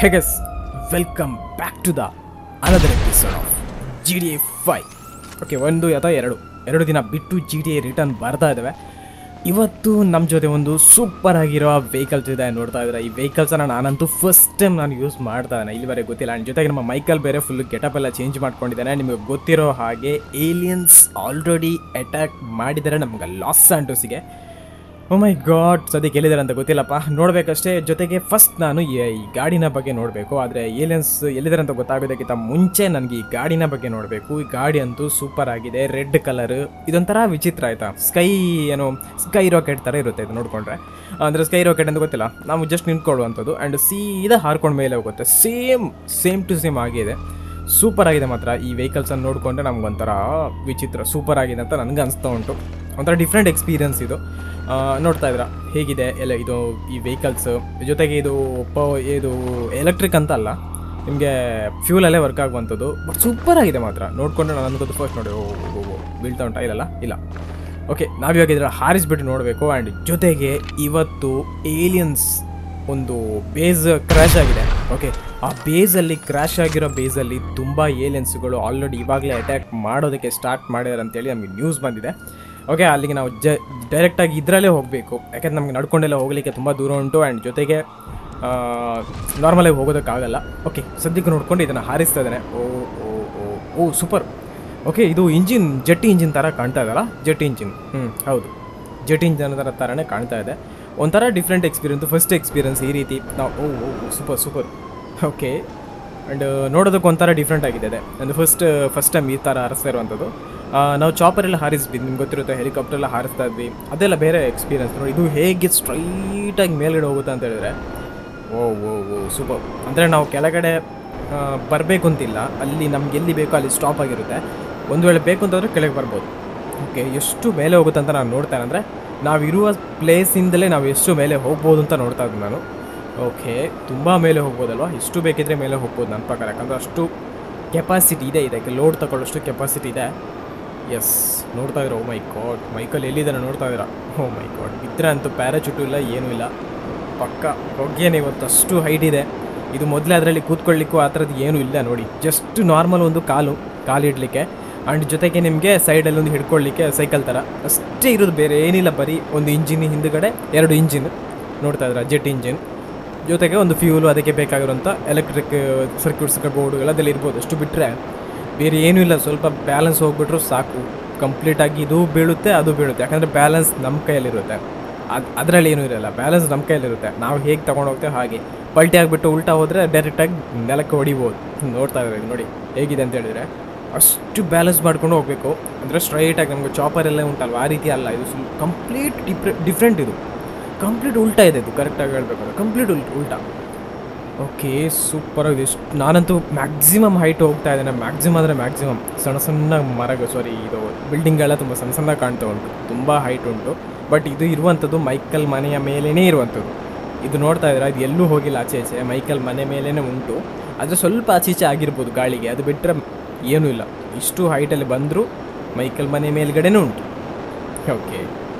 ಹೆಗಸ್ welcome back to the another episode of G T A five okay ಒಂದು ಅಥವಾ ಎರಡು ಎರಡು ದಿನ ಬಿಟ್ಟು ಜಿ ಡಿ ಎ ರಿಟರ್ನ್ ಬರ್ತಾ ಇದ್ದಾವೆ ಇವತ್ತು ನಮ್ಮ ಜೊತೆ ಒಂದು ಸೂಪರ್ ಆಗಿರೋ ವೆಹಿಕಲ್ಸ್ ಇದೆ ನೋಡ್ತಾ ಇದ್ದಾರೆ ಈ ವೆಹಿಕಲ್ಸನ್ನು ನಾನಂತೂ ಫಸ್ಟ್ ಟೈಮ್ ನಾನು ಯೂಸ್ ಮಾಡ್ತಾ ಇದ್ದೇನೆ ಇಲ್ಲಿವರೆಗೆ ಗೊತ್ತಿಲ್ಲ ಆ್ಯಂಡ್ ಜೊತೆಗೆ ನಮ್ಮ ಮೈಕಲ್ ಬೇರೆ ಫುಲ್ ಗೆಟಪ್ ಎಲ್ಲ ಚೇಂಜ್ ಮಾಡ್ಕೊಂಡಿದ್ದಾನೆ ನಿಮಗೆ ಗೊತ್ತಿರೋ ಹಾಗೆ ಏಲಿಯನ್ಸ್ ಆಲ್ರೆಡಿ ಅಟ್ಯಾಕ್ ಮಾಡಿದ್ದಾರೆ ನಮ್ಗೆ ಲಾಸ್ ಸ್ಯಾಂಟೋಸಿಗೆ ಓ ಮೈ ಗಾಡ್ ಸದ್ಯಕ್ಕೆ ಎಲ್ಲಿದ್ದಾರೆ ಅಂತ ಗೊತ್ತಿಲ್ಲಪ್ಪ ನೋಡಬೇಕಷ್ಟೇ ಜೊತೆಗೆ ಫಸ್ಟ್ ನಾನು ಈ ಈ ಗಾಡಿನ ಬಗ್ಗೆ ನೋಡಬೇಕು ಆದರೆ ಏಲಿಯನ್ಸ್ ಎಲ್ಲಿದ್ದಾರೆ ಅಂತ ಗೊತ್ತಾಗೋದಕ್ಕಿಂತ ಮುಂಚೆ ನನಗೆ ಈ ಗಾಡಿನ ಬಗ್ಗೆ ನೋಡಬೇಕು ಈ ಗಾಡಿ ಅಂತೂ ಸೂಪರ್ ಆಗಿದೆ ರೆಡ್ ಕಲರ್ ಇದೊಂಥರ ವಿಚಿತ್ರ ಆಯ್ತಾ ಸ್ಕೈ ಏನೋ ಸ್ಕೈ ರಾಕೆಟ್ ಥರ ಇರುತ್ತೆ ಇದು ನೋಡಿಕೊಂಡ್ರೆ ಅಂದರೆ ಸ್ಕೈ ರಾಕೆಟ್ ಅಂತ ಗೊತ್ತಿಲ್ಲ ನಾವು ಜಸ್ಟ್ ನಿಂತ್ಕೊಳ್ಳುವಂಥದ್ದು ಆ್ಯಂಡ್ ಸೀದಾ ಹಾರ್ಕೊಂಡ ಮೇಲೆ ಹೋಗುತ್ತೆ ಸೇಮ್ ಸೇಮ್ ಟು ಸೇಮ್ ಆಗಿದೆ ಸೂಪರ್ ಆಗಿದೆ ಮಾತ್ರ ಈ ವೆಹಿಕಲ್ಸನ್ನು ನೋಡಿಕೊಂಡ್ರೆ ನಮ್ಗೊಂಥರ ವಿಚಿತ್ರ ಸೂಪರ್ ಆಗಿದೆ ಅಂತ ನನಗೆ ಅನಿಸ್ತಾ ಉಂಟು ಒಂಥರ ಡಿಫ್ರೆಂಟ್ ಎಕ್ಸ್ಪೀರಿಯನ್ಸ್ ಇದು ಆ, ನೋಡ್ತಾ ಇದ್ರ ಹೇಗಿದೆ ಎಲ್ಲ ಇದು ಈ ವೆಹಿಕಲ್ಸ್ ಜೊತೆಗೆ ಇದು ಪ ಇದು ಎಲೆಕ್ಟ್ರಿಕ್ ಅಂತ ಅಲ್ಲ ನಿಮಗೆ ಫ್ಯೂಲಲ್ಲೇ ವರ್ಕ್ ಆಗುವಂಥದ್ದು ಬಟ್ ಸೂಪರ್ ಆಗಿದೆ ಮಾತ್ರ ನೋಡಿಕೊಂಡ್ರೆ ನಾನು ಅನ್ಕೋದು ಫಸ್ಟ್ ನೋಡಿ ಓ ಓ, ಓ, ಬೀಳ್ತಾ ಉಂಟಾ ಇಲ್ಲಲ್ಲ ಇಲ್ಲ ಓಕೆ ನಾವಿವಾಗ ಇದರ ಹಾರಿಸ್ಬಿಟ್ಟು ನೋಡಬೇಕು ಆ್ಯಂಡ್ ಜೊತೆಗೆ ಇವತ್ತು ಏಲಿಯನ್ಸ್ ಒಂದು ಬೇಸ್ ಕ್ರ್ಯಾಶ್ ಆಗಿದೆ ಓಕೆ ಆ ಬೇಸಲ್ಲಿ ಕ್ರ್ಯಾಶ್ ಆಗಿರೋ ಬೇಸಲ್ಲಿ ತುಂಬ ಏಲಿಯನ್ಸ್ಗಳು ಆಲ್ರೆಡಿ ಇವಾಗಲೇ ಅಟ್ಯಾಕ್ ಮಾಡೋದಕ್ಕೆ ಸ್ಟಾರ್ಟ್ ಮಾಡಿದ್ದಾರೆ ಅಂತೇಳಿ ನಮಗೆ ನ್ಯೂಸ್ ಬಂದಿದೆ ಓಕೆ ಅಲ್ಲಿಗೆ ನಾವು ಜ ಡೈರೆಕ್ಟಾಗಿ ಇದರಲ್ಲೇ ಹೋಗಬೇಕು ಯಾಕಂದ್ರೆ ನಮಗೆ ನಡ್ಕೊಂಡೆಲ್ಲ ಹೋಗಲಿಕ್ಕೆ ತುಂಬ ದೂರ ಉಂಟು ಆ್ಯಂಡ್ ಜೊತೆಗೆ ನಾರ್ಮಲಾಗಿ ಹೋಗೋದಕ್ಕಾಗಲ್ಲ ಓಕೆ ಸದ್ಯಕ್ಕೆ ನೋಡ್ಕೊಂಡು ಇದನ್ನು ಹಾರಿಸ್ತಾ ಇದ್ದಾನೆ oh oh oh oh super okay ಇದು ಇಂಜಿನ್ ಜೆಟ್ ಇಂಜಿನ್ ಥರ ಕಾಣ್ತಾ ಇದಲ್ಲ ಜೆಟ್ ಇಂಜಿನ್ ಹ್ಞೂ ಹೌದು ಜೆಟ್ ಇಂಜಿನ್ ಥರ ಥರನೇ ಕಾಣ್ತಾ ಇದೆ ಒಂಥರ ಡಿಫ್ರೆಂಟ್ ಎಕ್ಸ್ಪೀರಿಯನ್ಸ್ ಫಸ್ಟ್ ಎಕ್ಸ್ಪೀರಿಯನ್ಸ್ ಈ ರೀತಿ ನಾವು oh oh super super okay and ನೋಡೋದಕ್ಕೆ ಒಂಥರ ಡಿಫ್ರೆಂಟ್ ಆಗಿದೆ ಅದೇ ಅಂದರೆ ಫಸ್ಟ್ ಫಸ್ಟ್ ಟೈಮ್ ಈ ಥರ ಹಾರಿಸ್ತಾ ಇರುವಂಥದ್ದು ಆ, ನಾವು ಚಾಪರ್ ಎಲ್ಲ ಹಾರಿಸ್ಬಿದ್ವಿ ನಿಮ್ಗೆ ಗೊತ್ತಿರುತ್ತೆ ಹೆಲಿಕಾಪ್ಟರ್ ಎಲ್ಲ ಹಾರಿಸ್ತಾ ಇದ್ವಿ ಅದೆಲ್ಲ ಬೇರೆ ಎಕ್ಸ್ಪೀರಿಯನ್ಸ್ ನೋಡಿ ಇದು ಹೇಗೆ ಸ್ಟ್ರೈಟಾಗಿ ಮೇಲ್ಗಡೆ ಹೋಗುತ್ತೆ ಅಂತ ಹೇಳಿದ್ರೆ ಓ ಓ ಓ ಸೂಪರ್ ಅಂದರೆ ನಾವು ಕೆಳಗಡೆ ಬರಬೇಕು ಅಂತಿಲ್ಲ ಅಲ್ಲಿ ನಮ್ಗೆ ಎಲ್ಲಿ ಬೇಕೋ ಅಲ್ಲಿ ಸ್ಟಾಪ್ ಆಗಿರುತ್ತೆ ಒಂದು ವೇಳೆ ಬೇಕು ಅಂತಂದರೆ ಕೆಳಗೆ ಬರ್ಬೋದು ಓಕೆ ಎಷ್ಟು ಮೇಲೆ ಹೋಗುತ್ತೆ ಅಂತ ನಾನು ನೋಡ್ತೇನೆ ಅಂದರೆ ನಾವಿರುವ ಪ್ಲೇಸಿಂದಲೇ ನಾವು ಎಷ್ಟು ಮೇಲೆ ಹೋಗ್ಬೋದು ಅಂತ ನೋಡ್ತಾ ಇದ್ದೀನಿ ನಾನು ಓಕೆ ತುಂಬ ಮೇಲೆ ಹೋಗ್ಬೋದಲ್ವಾ ಎಷ್ಟು ಬೇಕಿದ್ರೆ ಮೇಲೆ ಹೋಗ್ಬೋದು ನನ್ನ ಪ್ರಕಾರ ಯಾಕಂದರೆ ಅಷ್ಟು ಕೆಪಾಸಿಟಿ ಇದೆ ಇದಕ್ಕೆ ಲೋಡ್ ತಗೊಳ್ಳೋಷ್ಟು ಕೆಪಾಸಿಟಿ ಇದೆ ಎಸ್ ನೋಡ್ತಾ ಇದ್ದೀರಾ ಓ ಮೈ ಗಾಡ್ ಮೈಕಲ್ ಎಲ್ಲಿದ್ದಾನೆ ನೋಡ್ತಾ ಇದ್ದೀರಾ ಓ ಮೈ ಗಾಡ್ ಬಿದ್ದರೆ ಅಂತೂ ಪ್ಯಾರಾಚೂಟು ಇಲ್ಲ ಏನೂ ಇಲ್ಲ ಪಕ್ಕ ಹೊಗ್ಗೇನೆ ಇವತ್ತು ಅಷ್ಟು ಹೈಟ್ ಇದೆ ಇದು ಮೊದಲೇ ಅದರಲ್ಲಿ ಕೂತ್ಕೊಳ್ಳಿಕ್ಕೂ ಆ ಥರದ್ದು ಏನೂ ಇಲ್ಲ ನೋಡಿ ಜಸ್ಟ್ ನಾರ್ಮಲ್ ಒಂದು ಕಾಲು ಕಾಲು ಇಡಲಿಕ್ಕೆ ಆ್ಯಂಡ್ ಜೊತೆಗೆ ನಿಮಗೆ ಸೈಡಲ್ಲಿ ಒಂದು ಹಿಡ್ಕೊಳ್ಳಿಕ್ಕೆ ಸೈಕಲ್ ಥರ ಅಷ್ಟೇ ಇರೋದು ಬೇರೆ ಏನಿಲ್ಲ ಬರೀ ಒಂದು ಇಂಜಿನ್ ಹಿಂದುಗಡೆ ಎರಡು ಇಂಜಿನ್ ನೋಡ್ತಾ ಇದ್ದೀರಾ ಜೆಟ್ ಇಂಜಿನ್ ಜೊತೆಗೆ ಒಂದು ಫ್ಯೂಲು ಅದಕ್ಕೆ ಬೇಕಾಗಿರುವಂಥ ಎಲೆಕ್ಟ್ರಿಕ್ ಸರ್ಕ್ಯೂಟ್ಸ್ ಬೋರ್ಡುಗಳು ಅದೆಲ್ಲ ಇರ್ಬೋದು ಅಷ್ಟು ಬಿಟ್ಟರೆ ಬೇರೆ ಏನೂ ಇಲ್ಲ ಸ್ವಲ್ಪ ಬ್ಯಾಲೆನ್ಸ್ ಹೋಗ್ಬಿಟ್ರು ಸಾಕು ಕಂಪ್ಲೀಟಾಗಿ ಇದು ಬೀಳುತ್ತೆ ಅದು ಬೀಳುತ್ತೆ ಯಾಕಂದರೆ ಬ್ಯಾಲೆನ್ಸ್ ನಮ್ಮ ಕೈಯಲ್ಲಿರುತ್ತೆ ಅದು ಅದರಲ್ಲಿ ಏನೂ ಇರಲ್ಲ ಬ್ಯಾಲೆನ್ಸ್ ನಮ್ಮ ಕೈಯಲ್ಲಿರುತ್ತೆ ನಾವು ಹೇಗೆ ತೊಗೊಂಡು ಹೋಗ್ತೇವೆ ಹಾಗೆ ಪಲ್ಟಿ ಆಗಿಬಿಟ್ಟು ಉಲ್ಟಾ ಹೋದರೆ ಡೈರೆಕ್ಟಾಗಿ ನೆಲಕ್ಕೆ ಹೊಡಿಬೋದು ನೋಡಿ ಇದ್ದಾರೆ ನೋಡಿ ಹೇಗಿದೆ ಅಂತ ಹೇಳಿದರೆ ಅಷ್ಟು ಬ್ಯಾಲೆನ್ಸ್ ಮಾಡ್ಕೊಂಡು ಹೋಗಬೇಕು ಅಂದರೆ ಸ್ಟ್ರೈಟಾಗಿ ನಮಗೆ ಚಾಪರ್ ಎಲ್ಲ ಉಂಟಲ್ವ ಆ ರೀತಿ ಅಲ್ಲ ಇದು ಫುಲ್ ಕಂಪ್ಲೀಟ್ ಡಿಫ್ರೆ ಡಿಫ್ರೆಂಟ್ ಇದು ಕಂಪ್ಲೀಟ್ ಉಲ್ಟಾ ಇದೆ ಇದು ಕರೆಕ್ಟಾಗಿ ಹೇಳ್ಬೇಕಂದ್ರೆ ಕಂಪ್ಲೀಟ್ ಉಲ್ಟ ಉಲ್ಟಾ ಓಕೆ ಸೂಪರ್ ಆಗಿದೆ ಎಷ್ಟು ನಾನಂತೂ ಮ್ಯಾಕ್ಸಿಮಮ್ ಹೈಟ್ ಹೋಗ್ತಾ ಇದ್ದೇನೆ ಮ್ಯಾಕ್ಸಿಮಮ್ ಅಂದರೆ ಮ್ಯಾಕ್ಸಿಮಮ್ ಸಣ್ಣ ಸಣ್ಣ ಮರಗಳು ಸಾರಿ ಇದು ಬಿಲ್ಡಿಂಗ್ಗಳ ತುಂಬ ಸಣ್ಣ ಸಣ್ಣ ಕಾಣ್ತಾ ಉಂಟು ತುಂಬ ಹೈಟ್ ಉಂಟು ಬಟ್ ಇದು ಇರುವಂಥದ್ದು ಮೈಕಲ್ ಮನೆಯ ಮೇಲೇ ಇರುವಂಥದ್ದು ಇದು ನೋಡ್ತಾ ಇದ್ದೀರಾ ಇದು ಎಲ್ಲೂ ಹೋಗಿಲ್ಲ ಆಚೆ ಈಚೆ ಮೈಕಲ್ ಮನೆ ಮೇಲೇ ಉಂಟು ಆದರೆ ಸ್ವಲ್ಪ ಆಚೆ ಈಚೆ ಆಗಿರ್ಬೋದು ಗಾಳಿಗೆ ಅದು ಬಿಟ್ಟರೆ ಏನೂ ಇಲ್ಲ ಇಷ್ಟು ಹೈಟಲ್ಲಿ ಬಂದರೂ ಮೈಕಲ್ ಮನೆ ಮೇಲ್ಗಡೆನೂ ಉಂಟು ಓಕೆ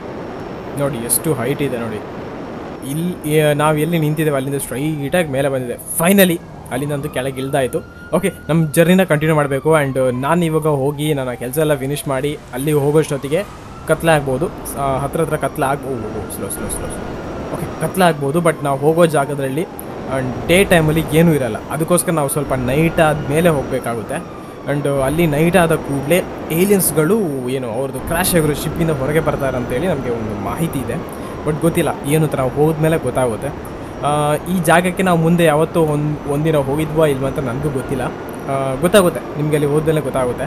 ನೋಡಿ ಎಷ್ಟು ಹೈಟ್ ಇದೆ ನೋಡಿ ಇಲ್ಲಿ ನಾವು ಎಲ್ಲಿ ನಿಂತಿದ್ದೇವೆ ಅಲ್ಲಿಂದ ಸ್ಟ್ರೈಟಾಗಿ ಮೇಲೆ ಬಂದಿದೆ ಫೈನಲಿ ಅಲ್ಲಿಂದಂತೂ ಕೆಳಗೆ ಇಳ್ದಾಯಿತು ಓಕೆ ನಮ್ಮ ಜರ್ನಿನ ಕಂಟಿನ್ಯೂ ಮಾಡಬೇಕು ಆ್ಯಂಡ್ ನಾನು ಇವಾಗ ಹೋಗಿ ನನ್ನ ಕೆಲಸ ಎಲ್ಲ ಫಿನಿಷ್ ಮಾಡಿ ಅಲ್ಲಿ ಹೋಗೋಷ್ಟೊತ್ತಿಗೆ ಕತ್ಲೆ ಆಗ್ಬೋದು ಆ, ಹತ್ರ ಹತ್ರ ಕತ್ಲೆ ಆಗ್ಬೋದು slow slow slow slow okay ಕತ್ಲೆ ಆಗ್ಬೋದು ಬಟ್ ನಾವು ಹೋಗೋ ಜಾಗದಲ್ಲಿ ಡೇ ಟೈಮಲ್ಲಿ ಏನೂ ಇರಲ್ಲ ಅದಕ್ಕೋಸ್ಕರ ನಾವು ಸ್ವಲ್ಪ ನೈಟ್ ಆದಮೇಲೆ ಹೋಗಬೇಕಾಗುತ್ತೆ ಆ್ಯಂಡ್ ಅಲ್ಲಿ ನೈಟ್ ಆದ ಕೂಡಲೇ ಏಲಿಯನ್ಸ್ಗಳು ಏನು ಅವ್ರದ್ದು ಕ್ರ್ಯಾಶ್ ಆಗಿರೋ ಶಿಪ್ಪಿಂದ ಹೊರಗೆ ಬರ್ತಾರೆ ಅಂತೇಳಿ ನಮಗೆ ಒಂದು ಮಾಹಿತಿ ಇದೆ ಬಟ್ ಗೊತ್ತಿಲ್ಲ ಏನು ಅಂತ ನಾವು ಹೋದ್ಮೇಲೆ ಗೊತ್ತಾಗುತ್ತೆ ಆ, ಈ ಜಾಗಕ್ಕೆ ನಾವು ಮುಂದೆ ಯಾವತ್ತೂ ಒಂದು ಒಂದಿನ ಹೋಗಿದ್ವಾ ಇಲ್ವಾ ಅಂತ ನನಗೂ ಗೊತ್ತಿಲ್ಲ ಆ, ಗೊತ್ತಾಗುತ್ತೆ ನಿಮಗೆ ಅಲ್ಲಿ ಹೋದ್ಮೇಲೆ ಗೊತ್ತಾಗುತ್ತೆ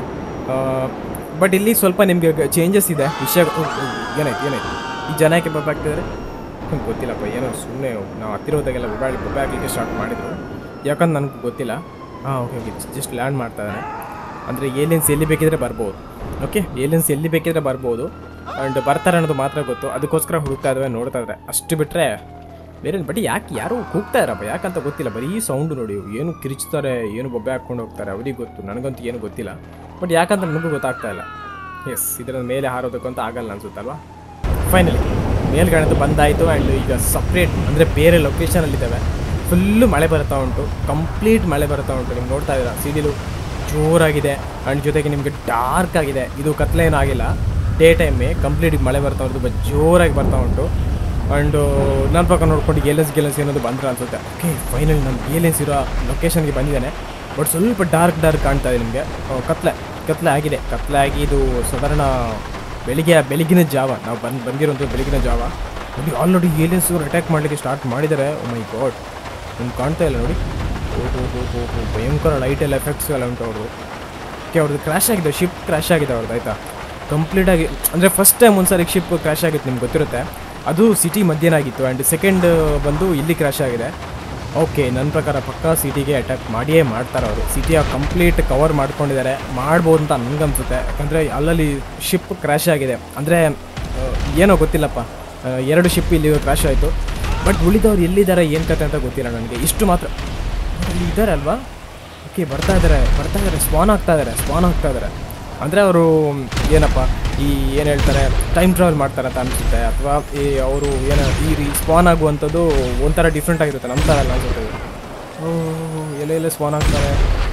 ಬಟ್ ಇಲ್ಲಿ ಸ್ವಲ್ಪ ನಿಮಗೆ ಚೇಂಜಸ್ ಇದೆ ವಿಷಯ ಓ, ಓ, ಏನಾಯ್ತು ಏನಾಯ್ತು ಈ ಜನ ಯಾಕೆ ಬಬ್ಬ ಆಗ್ತಿದ್ದಾರೆ ಹ್ಮ್, ಗೊತ್ತಿಲ್ಲಪ್ಪ ಏನೋ ಸುಮ್ಮನೆ ನಾವು ಹತ್ತಿರೋದಾಗೆಲ್ಲ ಮೊಬೈಲ್ ಬಬ್ಬೆ ಹಾಕ್ಲಿಕ್ಕೆ ಸ್ಟಾರ್ಟ್ ಮಾಡಿದ್ರು ಯಾಕಂದ್ರೆ ನನಗೆ ಗೊತ್ತಿಲ್ಲ ಹಾಂ ಓಕೆ ಓಕೆ ಜಸ್ಟ್ ಲ್ಯಾಂಡ್ ಮಾಡ್ತಾ ಇದ್ದಾನೆ ಅಂದರೆ ಏಲಿಯನ್ಸ್ ಎಲ್ಲಿ ಬೇಕಿದ್ರೆ ಬರ್ಬೋದು ಓಕೆ ಏಲಿಯನ್ಸ್ ಎಲ್ಲಿ ಬೇಕಿದ್ರೆ ಬರ್ಬೋದು ಆ್ಯಂಡ್ ಬರ್ತಾರೆ ಅನ್ನೋದು ಮಾತ್ರ ಗೊತ್ತು ಅದಕ್ಕೋಸ್ಕರ ಹುಡುಕ್ತಾ ಇದ್ದಾವೆ ನೋಡ್ತಾ ಇದ್ದಾರೆ ಅಷ್ಟು ಬಿಟ್ಟರೆ ಬೇರೆ ಬಟ್ ಯಾಕೆ ಯಾರು ಕೂಗ್ತಾ ಇರಪ್ಪ ಯಾಕಂತ ಗೊತ್ತಿಲ್ಲ ಬರೀ ಸೌಂಡು ನೋಡಿ ಏನು ಕಿರಿಚ್ತಾರೆ ಏನು ಬೊಬ್ಬೆ ಹಾಕ್ಕೊಂಡು ಹೋಗ್ತಾರೆ ಅವ್ರಿಗೆ ಗೊತ್ತು ನನಗಂತೂ ಏನು ಗೊತ್ತಿಲ್ಲ ಬಟ್ ಯಾಕಂತ ನನಗೂ ಗೊತ್ತಾಗ್ತಾ ಇಲ್ಲ ಎಸ್ ಇದರ ಮೇಲೆ ಹಾರೋದಕ್ಕೂ ಅಂತ ಆಗಲ್ಲ ಅನ್ಸುತ್ತಲ್ವಾ ಫೈನಲಿ ಮೇಲ್ಗಡೆ ಬಂದಾಯಿತು ಆ್ಯಂಡ್ ಈಗ ಸಪ್ರೇಟ್ ಅಂದರೆ ಬೇರೆ ಲೊಕೇಶನಲ್ಲಿದ್ದಾವೆ ಫುಲ್ಲು ಮಳೆ ಬರ್ತಾ ಉಂಟು ಕಂಪ್ಲೀಟ್ ಮಳೆ ಬರ್ತಾ ಉಂಟು ನಿಮ್ಗೆ ನೋಡ್ತಾ ಇದ್ದೀರಾ ಸಿಡಿಲು ಜೋರಾಗಿದೆ ಆ್ಯಂಡ್ ಜೊತೆಗೆ ನಿಮಗೆ ಡಾರ್ಕ್ ಆಗಿದೆ ಇದು ಕತ್ಲೆ ಏನಾಗಿಲ್ಲ ಡೇ ಟೈಮೇ ಕಂಪ್ಲೀಟ್ ಮಳೆ ಬರ್ತಾ ಉಂಟು ತುಂಬ ಜೋರಾಗಿ ಬರ್ತಾ ಉಂಟು ಆ್ಯಂಡ್ ನನ್ನ ಪಕ್ಕ ನೋಡ್ಕೊಂಡು ಏಲೆನ್ಸ್ ಗೆಲೆನ್ಸ್ ಏನಾದ್ರು ಬಂದ್ರೆ ಅನ್ಸುತ್ತೆ ಓಕೆ ಫೈನಲ್ ನಾನು ಏಲೆನ್ಸ್ ಇರೋ ಲೊಕೇಶನ್ಗೆ ಬಂದಿದ್ದಾನೆ ಬಟ್ ಸ್ವಲ್ಪ ಡಾರ್ಕ್ ಡಾರ್ಕ್ ಕಾಣ್ತಾ ಇದೆ ನಿಮಗೆ ಕತ್ಲೆ ಕತ್ಲೆ ಆಗಿದೆ ಕತ್ಲೆ ಆಗಿ ಇದು ಸಾಧಾರಣ ಬೆಳಿಗ್ಗೆ ಬೆಳಗಿನ ಜಾವ ನಾವು ಬಂದು ಬಂದಿರೋಂಥ ಬೆಳಗಿನ ಜಾವ ನೋಡಿ ಆಲ್ರೆಡಿ ಏಲಿಯನ್ಸ್ ಅಟ್ಯಾಕ್ ಮಾಡಲಿಕ್ಕೆ ಸ್ಟಾರ್ಟ್ ಮಾಡಿದ್ದಾರೆ ಓ ಮೈ ಗಾಡ್ ನಿಮ್ಗೆ ಕಾಣ್ತಾ ಇಲ್ಲ ನೋಡಿ ಓಹೋ ಹೋ ಹೋ ಹೋ ಭಯಂಕರ ಲೈಟ್ ಎಲ್ಲ ಎಫೆಕ್ಟ್ಸ್ ಎಲ್ಲ ಉಂಟು ಅವ್ರದ್ದು ಓಕೆ ಅವ್ರದ್ದು ಕ್ರ್ಯಾಶ್ ಆಗಿದೆ ಶಿಪ್ ಕ್ರ್ಯಾಶ್ ಆಗಿದೆ ಅವ್ರದ್ದು ಆಯಿತಾ ಕಂಪ್ಲೀಟಾಗಿ ಅಂದರೆ ಫಸ್ಟ್ ಟೈಮ್ ಒಂದು ಸಾರಿ ಶಿಪ್ ಕ್ರ್ಯಾಶ್ ಆಗಿತ್ತು ನಿಮ್ಗೆ ಗೊತ್ತಿರುತ್ತೆ ಅದು ಸಿಟಿ ಮಧ್ಯನಾಗಿತ್ತು ಆ್ಯಂಡ್ ಸೆಕೆಂಡ್ ಬಂದು ಇಲ್ಲಿ ಕ್ರ್ಯಾಶ್ ಆಗಿದೆ ಓಕೆ ನನ್ನ ಪ್ರಕಾರ ಪಕ್ಕ ಸಿಟಿಗೆ ಅಟ್ಯಾಕ್ ಮಾಡಿಯೇ ಮಾಡ್ತಾರೆ ಅವರು ಸಿಟಿಯ ಕಂಪ್ಲೀಟ್ ಕವರ್ ಮಾಡ್ಕೊಂಡಿದ್ದಾರೆ ಮಾಡ್ಬೋದು ಅಂತ ನನಗನ್ಸುತ್ತೆ ಯಾಕಂದರೆ ಅಲ್ಲಲ್ಲಿ ಶಿಪ್ ಕ್ರ್ಯಾಶ್ ಆಗಿದೆ ಅಂದರೆ ಏನೋ ಗೊತ್ತಿಲ್ಲಪ್ಪ ಆ, ಎರಡು ಶಿಪ್ ಇಲ್ಲಿ ಕ್ರ್ಯಾಶ್ ಆಯಿತು ಬಟ್ ಉಳಿದವ್ರು ಎಲ್ಲಿದ್ದಾರೆ ಏನು ಕತೆ ಅಂತ ಗೊತ್ತಿಲ್ಲ ನನಗೆ ಇಷ್ಟು ಮಾತ್ರ ಅಲ್ಲಿ ಇದ್ದಾರೆ ಅಲ್ವಾ ಓಕೆ ಬರ್ತಾ ಇದ್ದಾರೆ ಬರ್ತಾ ಇದ್ದಾರೆ ಸ್ಪಾನ್ ಆಗ್ತಾ ಇದ್ದಾರೆ ಸ್ಪಾನ್ ಆಗ್ತಾ ಇದ್ದಾರೆ ಅಂದರೆ ಅವರು ಏನಪ್ಪ ಈ ಏನು ಹೇಳ್ತಾರೆ ಟೈಮ್ ಟ್ರಾವೆಲ್ ಮಾಡ್ತಾರೆ ಅಂತ ಅನಿಸುತ್ತೆ ಅಥವಾ ಈ ಅವರು ಏನು ಈ ರೀ ಸ್ಪಾನ್ ಆಗುವಂಥದ್ದು ಒಂಥರ ಡಿಫ್ರೆಂಟ್ ಆಗಿರುತ್ತೆ ನಮ್ಮ ಥರ ಅಲ್ಲ ಅನ್ಸುತ್ತೆ ಇದು. ಓ ಎಲ್ಲೇ ಎಲ್ಲೇ ಸ್ಪಾನ್ ಆಗ್ತಾರೆ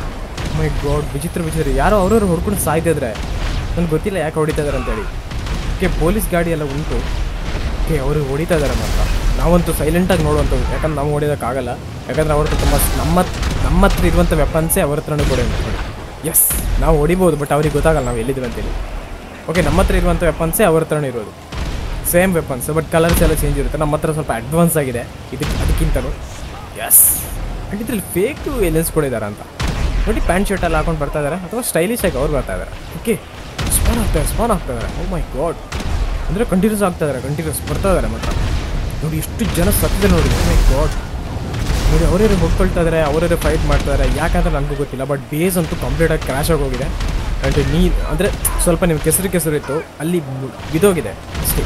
ಮೈ ಗಾಡ್ ವಿಚಿತ್ರ ವಿಚಿತ್ರ ಯಾರೋ ಅವ್ರವ್ರು ಹೊಡ್ಕೊಂಡು ಸಾಯ್ತಿದ್ರೆ ನನಗೆ ಗೊತ್ತಿಲ್ಲ ಯಾಕೆ ಹೊಡಿತಾ ಇದ್ದಾರೆ ಅಂತೇಳಿ ಓಕೆ ಪೊಲೀಸ್ ಗಾಡಿ ಎಲ್ಲ ಉಂಟು ಓಕೆ ಅವರು ಹೊಡಿತಾ ಇದ್ದಾರೆ ಮಾತ್ರ ನಾವಂತೂ ಸೈಲೆಂಟಾಗಿ ನೋಡುವಂಥದ್ದು ಯಾಕಂದ್ರೆ ನಾವು ಹೊಡಿಯೋಕ್ಕಾಗಲ್ಲ ಯಾಕಂದ್ರೆ ಅವ್ರ ಹತ್ರ ತುಂಬ ನಮ್ಮ ನಮ್ಮ ಹತ್ರ ಇರುವಂಥ ವೆಪನ್ಸೇ ಅವ್ರ ಹತ್ರನೂ ಕೊಡಿ ಎಸ್ ನಾವು ಹೊಡಿಬೋದು ಬಟ್ ಅವ್ರಿಗೆ ಗೊತ್ತಾಗಲ್ಲ ನಾವು ಎಲ್ಲಿದ್ದೀವಿ ಅಂತೇಳಿ ಓಕೆ ನಮ್ಮ ಹತ್ರ ಇರುವಂಥ ವೆಪನ್ಸೇ ಅವ್ರ ಹತ್ರನೇ ಇರೋದು ಸೇಮ್ ವೆಪನ್ಸ್ ಬಟ್ ಕಲರ್ಸ್ ಎಲ್ಲ ಚೇಂಜ್ ಇರುತ್ತೆ ನಮ್ಮ ಹತ್ರ ಸ್ವಲ್ಪ ಅಡ್ವಾನ್ಸ್ ಆಗಿದೆ ಇದಕ್ಕೆ ಅದಕ್ಕಿಂತಲೂ ಎಸ್ ಆ್ಯಂಡ್ ಇದ್ರಲ್ಲಿ ಫೇಕ್ ಎಲೆನ್ಸ್ ಕೊಡಿದ್ದಾರೆ ಅಂತ ನೋಡಿ ಪ್ಯಾಂಟ್ ಶರ್ಟ್ ಎಲ್ಲ ಹಾಕೊಂಡು ಬರ್ತಾ ಇದ್ದಾರೆ ಅಥವಾ ಸ್ಟೈಲಿಶ್ ಆಗಿ ಅವ್ರು ಬರ್ತಾ ಇದ್ದಾರೆ ಓಕೆ ಸ್ಪಾನ್ ಆಗ್ತಾರೆ ಸ್ಪಾನ್ ಆಗ್ತಾ ಇದ್ದಾರೆ ಓ ಮೈ ಗಾಡ್ ಅಂದರೆ ಕಂಟಿನ್ಯೂಸ್ ಆಗ್ತಾ ಇದ್ದಾರೆ ಕಂಟಿನ್ಯೂಸ್ ಬರ್ತಾ ಇದ್ದಾರೆ ಮಾತ್ರ ನೋಡಿ ಎಷ್ಟು ಜನ ಸತ್ತಿದೆ ನೋಡಿ ಓ ಮೈ ಗಾಡ್ ನೋಡಿ ಅವರೇ ಹೊಡ್ಕೊಳ್ತಾ ಇದ್ದಾರೆ ಅವರೇ ಫೈಟ್ ಮಾಡ್ತಾ ಇದ್ದಾರೆ ಯಾಕಂದ್ರೆ ನನಗೂ ಗೊತ್ತಿಲ್ಲ ಬಟ್ ಬೇಸ್ ಅಂತೂ ಕಂಪ್ಲೀಟಾಗಿ ಕ್ರ್ಯಾಶ್ ಆಗಿ ಹೋಗಿದೆ ಆ್ಯಂಡ್ ನೀ ಅಂದರೆ ಸ್ವಲ್ಪ ನೀವು ಕೆಸರು ಕೆಸರು ಇತ್ತು ಅಲ್ಲಿ ಬು- ಬಿದೋಗಿದೆ ಅಷ್ಟೇ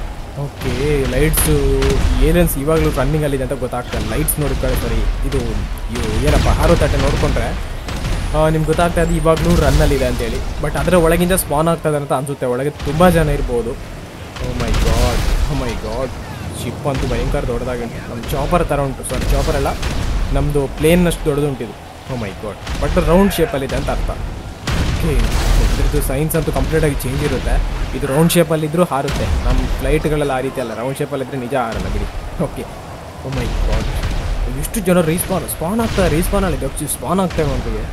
ಓಕೆ ಲೈಟ್ಸು ಏಲಿಯನ್ಸ್ ಇವಾಗಲೂ ರನ್ನಿಂಗಲ್ಲಿದೆ ಅಂತ ಗೊತ್ತಾಗ್ತದೆ ಲೈಟ್ಸ್ ನೋಡ್ಕೊಳ್ಳಿ ಸರಿ ಇದು ಇವು ಏನಪ್ಪ ಹಾರೋ ತಟ್ಟೆ ನೋಡ್ಕೊಂಡ್ರೆ ನಿಮ್ಗೆ ಗೊತ್ತಾಗ್ತಾ ಇದೆ ಇವಾಗಲೂ ರನ್ನಲ್ಲಿದೆ ಅಂತೇಳಿ ಬಟ್ ಅದರ ಒಳಗಿಂದ ಸ್ಪಾನ್ ಆಗ್ತದೆ ಅಂತ ಅನಿಸುತ್ತೆ ಒಳಗೆ ತುಂಬ ಜನ ಇರ್ಬೋದು oh my god oh my god ship ಅಂತೂ ಭಯಂಕರ ದೊಡ್ಡದಾಗಿ ಉಂಟು ನಮ್ಮ ಚಾಪರ್ ಥರ ಉಂಟು ಸಾರಿ ಚಾಪರ್ ಅಲ್ಲ ನಮ್ಮದು ಪ್ಲೇನ್ನಷ್ಟು ದೊಡ್ಡದುಂಟಿದು oh my god but round ಶೇಪಲ್ಲಿದೆ ಅಂತ ಅರ್ಥ ಓಕೆ ಇದ್ರದ್ದು ಸೈನ್ಸ್ ಅಂತೂ ಕಂಪ್ಲೀಟಾಗಿ ಚೇಂಜ್ ಇರುತ್ತೆ ಇದು ರೌಂಡ್ ಶೇಪಲ್ಲಿದ್ದರೂ ಹಾರುತ್ತೆ ನಮ್ಮ ಫ್ಲೈಟ್ಗಳೆಲ್ಲ ಆ ರೀತಿ ಅಲ್ಲ ರೌಂಡ್ ಶೇಪಲ್ಲಿದ್ದರೆ ನಿಜ ಹಾರಲ್ಲ ಬಿಡಿ ಓಕೆ ಓ ಮೈ ಗಾಡ್ ಎಷ್ಟು ಜನ ರೀಸ್ಪಾನ್ ಸ್ಪಾನ್ ಆಗ್ತಾರೆ ರೀಸ್ಪಾನ್ ಅಲ್ಲಿ ಗಪ್ಸಿ ಸ್ಪಾನ್ ಆಗ್ತೇವೆ ಅಂತಿಗೆ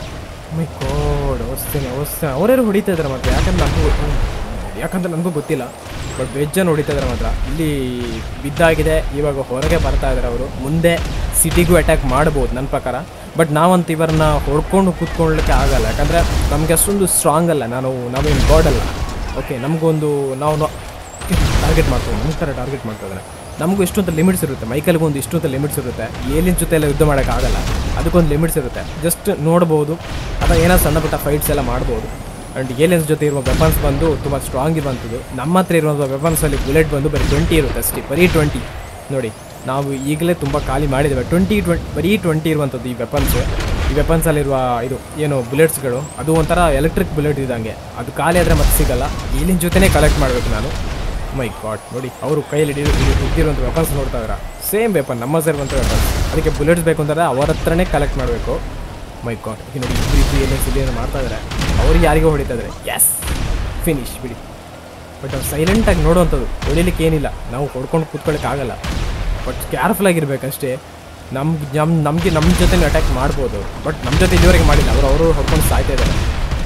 ಮೈ ಗಾಡ್ ಅವಸ್ಥೆನೆ ಅವಸ್ಥೆ ಅವರೇನು ಹೊಡಿತಾ ಇದ್ದಾರೆ ಮಾತ್ರ ಯಾಕಂದ್ರೆ ನನಗೂ ಯಾಕಂದ್ರೆ ನನಗೂ ಗೊತ್ತಿಲ್ಲ ಬಟ್ ವೆಜ್ಜನ್ನು ಹೊಡಿತಾ ಇದ್ದಾರೆ ಮಾತ್ರ ಇಲ್ಲಿ ಬಿದ್ದಾಗಿದೆ ಇವಾಗ ಹೊರಗೆ ಬರ್ತಾ ಇದ್ದಾರೆ ಅವರು ಮುಂದೆ ಸಿಟಿಗೂ ಅಟ್ಯಾಕ್ ಮಾಡ್ಬೋದು ನನ್ನ ಪ್ರಕಾರ ಬಟ್ ನಾವಂತೂ ಇವರನ್ನ ಹೊಡ್ಕೊಂಡು ಕೂತ್ಕೊಳ್ಳಲಿಕ್ಕೆ ಆಗಲ್ಲ ಯಾಕಂದರೆ ನಮಗೆ ಅಷ್ಟೊಂದು ಸ್ಟ್ರಾಂಗ್ ಅಲ್ಲ ನಾನು ನಾವೇನು ಗಾಡ್ ಅಲ್ಲ ಓಕೆ ನಮಗೊಂದು ನಾವು ಟಾರ್ಗೆಟ್ ಮಾಡ್ತೀವಿ ನಮ್ಮ ಥರ ಟಾರ್ಗೆಟ್ ಮಾಡ್ತಾ ಇದ್ದಾರೆ ನಮಗೂ ಇಷ್ಟೊಂದು ಲಿಮಿಟ್ಸ್ ಇರುತ್ತೆ ಮೈಕಲ್ಗೂ ಒಂದು ಇಷ್ಟೊಂದು ಲಿಮಿಟ್ಸ್ ಇರುತ್ತೆ ಏಲಿನ ಜೊತೆ ಎಲ್ಲ ಯುದ್ಧ ಮಾಡೋಕ್ಕಾಗಲ್ಲ ಅದಕ್ಕೊಂದು ಲಿಮಿಟ್ಸ್ ಇರುತ್ತೆ ಜಸ್ಟ್ ನೋಡ್ಬೋದು ಅಥವಾ ಏನೋ ಸಣ್ಣ ಪುಟ್ಟ ಫೈಟ್ಸ್ ಎಲ್ಲ ಮಾಡ್ಬೋದು ಆ್ಯಂಡ್ ಏಲಿಯನ್ಸ್ ಜೊತೆ ಇರುವ ವೆಪನ್ಸ್ ಬಂದು ತುಂಬ ಸ್ಟ್ರಾಂಗ್ ಇರುವಂಥದ್ದು ನಮ್ಮ ಹತ್ರ ಇರುವಂಥ ವೆಪನ್ಸಲ್ಲಿ ಬುಲೆಟ್ ಬಂದು ಬರೀ ಟ್ವೆಂಟಿ ಇರುತ್ತೆ ಅಷ್ಟೇ ಬರೀ ಟ್ವೆಂಟಿ ನೋಡಿ ನಾವು ಈಗಲೇ ತುಂಬ ಖಾಲಿ ಮಾಡಿದ್ದೇವೆ ಟ್ವೆಂಟಿ ಟ್ವೆಂಟಿ ಬರೀ ಟ್ವೆಂಟಿ ಇರುವಂಥದ್ದು ಈ ವೆಪನ್ಸ್ ಈ ವೆಪನ್ಸಲ್ಲಿರುವ ಇದು ಏನು ಬುಲೆಟ್ಸ್ಗಳು ಅದು ಒಂಥರ ಎಲೆಕ್ಟ್ರಿಕ್ ಬುಲೆಟ್ ಇದ್ದಂಗೆ ಅದು ಖಾಲಿ ಆದರೆ ಮತ್ತೆ ಸಿಗಲ್ಲ ಏಲಿನ ಜೊತೆನೇ ಕಲೆಕ್ಟ್ ಮಾಡಬೇಕು ನಾನು ಮೈ ಗಾಡ್ ನೋಡಿ ಅವರು ಕೈಯಲ್ಲಿ ಇದ್ದಿರುವಂಥ ವೆಪನ್ಸ್ ನೋಡ್ತಾ ಇದ್ದಾರೆ ಸೇಮ್ ವೆಪನ್ ನಮ್ಮ ಸೇರುವಂಥ ವೆಪನ್ಸ್ ಅದಕ್ಕೆ ಬುಲೆಟ್ಸ್ ಬೇಕು ಅಂದರೆ ಅವ್ರ ಹತ್ರನೇ ಕಲೆಕ್ಟ್ ಮಾಡಬೇಕು ಮೈ ಗಾಡ್ ಈಗ ನೋಡಿ ಇಬ್ಬರು ಇಬ್ಬರು ಏನೇ ಸಿಲಿ ಏನೋ ಮಾಡ್ತಾ ಇದ್ದಾರೆ ಅವ್ರಿಗೆ ಯಾರಿಗೋ ಹೊಡಿತಾ ಇದ್ದಾರೆ ಎಸ್ ಫಿನಿಶ್ ಬಿಡಿ ಬಟ್ ಅವ್ರು ಸೈಲೆಂಟಾಗಿ ನೋಡುವಂಥದ್ದು ಹೊಡಿಲಿಕ್ಕೆ ಏನಿಲ್ಲ ನಾವು ಹೊಡ್ಕೊಂಡು ಕೂತ್ಕೊಳ್ಳೋಕೆ ಆಗಲ್ಲ ಬಟ್ ಕೇರ್ಫುಲ್ ಆಗಿರ್ಬೇಕಷ್ಟೇ ನಮ್ಗೆ ನಮ್ಮ ನಮಗೆ ನಮ್ಮ ಜೊತೆ ಅಟ್ಯಾಕ್ ಮಾಡ್ಬೋದು ಬಟ್ ನಮ್ಮ ಜೊತೆ ಇಲ್ಲಿವರೆಗೆ ಮಾಡಿಲ್ಲ ಅವರು ಅವರು ಹೊಡ್ಕೊಂಡು ಸಾಯ್ತಾ ಇದ್ದಾರೆ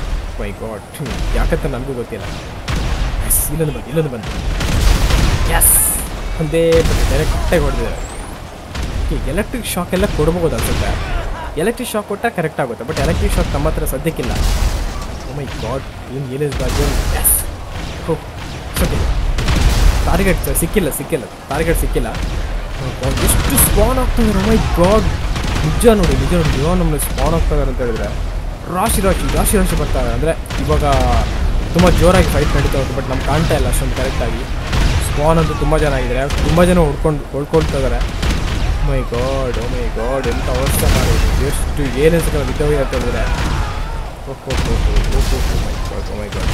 ಮೈ ಗಾಡ್ ಯಾಕಂತ ನನಗೂ ಗೊತ್ತಿಲ್ಲ ಎಸ್ ಇಲ್ಲೊಂದು ಬಂತು ಇಲ್ಲೊಂದು ಬಂತು ಎಸ್ ಒಂದೇ ಡೈರೆಕ್ಟಾಗಿ ಹೊಡೆದಿದ್ದಾರೆ ಎಲೆಕ್ಟ್ರಿಕ್ ಶಾಕ್ ಎಲ್ಲ ಕೊಡ್ಬೋದು ಅನ್ಸುತ್ತೆ ಎಲೆಕ್ಟ್ರಿಕ್ ಶಾಕ್ ಕೊಟ್ಟರೆ ಕರೆಕ್ಟ್ ಆಗುತ್ತೆ ಬಟ್ ಎಲೆಕ್ಟ್ರಿಕ್ ಶಾಕ್ ನಮ್ಮ ಹತ್ರ ಸದ್ಯಕ್ಕಿಲ್ಲ ಮೈ ಗಾಡ್ ಏನು ಏನಿಸ್ ಬಾಜು ಎಸ್ ಹೋ ಸದ್ಯ ಟಾರ್ಗೆಟ್ ಸಿಕ್ಕಿಲ್ಲ ಸಿಕ್ಕಿಲ್ಲ ಟಾರ್ಗೆಟ್ ಸಿಕ್ಕಿಲ್ಲ Oh God, ಎಷ್ಟು ಸ್ಪಾನ್ ಆಗ್ತಿದ್ದಾರೆ ಮೈ ಗಾಡ್ ನಿಜ ನೋಡಿ ನಿಜ ನೋಡಿ ನಿಜ ನಮ್ಮಲ್ಲಿ ಸ್ಪಾನ್ ಆಗ್ತಿದ್ದಾರೆ ಅಂತ ಹೇಳಿದ್ರೆ ರಾಶಿ ರಾಶಿ ರಾಶಿ ರಾಶಿ ಬರ್ತಾರೆ ಅಂದರೆ ಇವಾಗ ತುಂಬ ಜೋರಾಗಿ ಫೈಟ್ ನಡೀತಾ ಉಂಟು ಬಟ್ ನಮ್ಗೆ ಕಾಣ್ತಾ ಇಲ್ಲ ಅಷ್ಟೊಂದು ಕರೆಕ್ಟಾಗಿ ಸ್ಪಾನ್ ಅಂತೂ ತುಂಬ ಜನ ಆಗಿದ್ದಾರೆ ತುಂಬ ಜನ ಹೊಡ್ಕೊಂಡು ಹೊಡ್ಕೊಳ್ತಾ ಇದ್ದಾರೆ ಮೈ ಗಾಡ್ ಓ ಮೈ ಗಾಡ್ ಎಂಥ ಅವಸ್ಥೆ ಮಾಡೋದು ಎಷ್ಟು ಏನೇನ್ಸ್ಗಳು ಬಿದ್ದೋಗಿ ಅಂತ ಹೇಳಿದ್ರೆ ಓಹೋ ಮೈ ಗಾಡ್ ಓ ಮೈ ಗಾಡ್